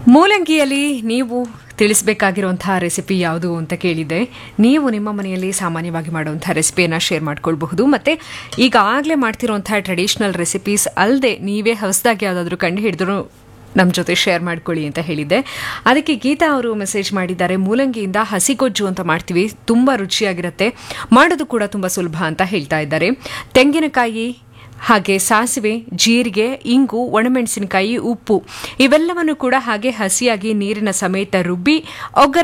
ಮೂಲಂಗಿಯಲ್ಲಿ ನೀವು ತಿಳಿಸಬೇಕಾಗಿರುವಂತಹ ರೆಸಿಪಿ ಯಾವುದು ಅಂತ ಕೇಳಿದೆ ನೀವು ನಿಮ್ಮ ಮನೆಯಲ್ಲಿ ಸಾಮಾನ್ಯವಾಗಿ ಮಾಡುವಂತಹ ರೆಸಿಪಿಯನ್ನು ಶೇರ್ ಮಾಡ್ಕೊಳ್ಬಹುದು ಮತ್ತೆ ಈಗಾಗಲೇ ಮಾಡ್ತಿರುವಂತಹ ಟ್ರೆಡಿಷನಲ್ ರೆಸಿಪೀಸ್ ಅಲ್ಲದೆ ನೀವೇ ಹೊಸದಾಗಿ ಯಾವುದಾದ್ರೂ ಕಂಡು ಹಿಡಿದ್ರು ನಮ್ಮ ಜೊತೆ ಶೇರ್ ಮಾಡ್ಕೊಳ್ಳಿ ಅಂತ ಹೇಳಿದ್ದೆ ಅದಕ್ಕೆ ಗೀತಾ ಅವರು ಮೆಸೇಜ್ ಮಾಡಿದ್ದಾರೆ ಮೂಲಂಗಿಯಿಂದ ಹಸಿಗೊಜ್ಜು ಅಂತ ಮಾಡ್ತೀವಿ ತುಂಬ ರುಚಿಯಾಗಿರುತ್ತೆ ಮಾಡೋದು ಕೂಡ ತುಂಬ ಸುಲಭ ಅಂತ ಹೇಳ್ತಾ ಇದ್ದಾರೆ ತೆಂಗಿನಕಾಯಿ ಹಾಗೆ ಸಾಸಿವೆ ಜೀರಿಗೆ ಇಂಗು ಒಣಮೆಣಸಿನಕಾಯಿ ಉಪ್ಪು ಇವೆಲ್ಲವನ್ನು ಕೂಡ ಹಾಗೆ ಹಸಿಯಾಗಿ ನೀರಿನ ಸಮೇತ ರುಬ್ಬಿ ಒಗ್ಗರಣೆ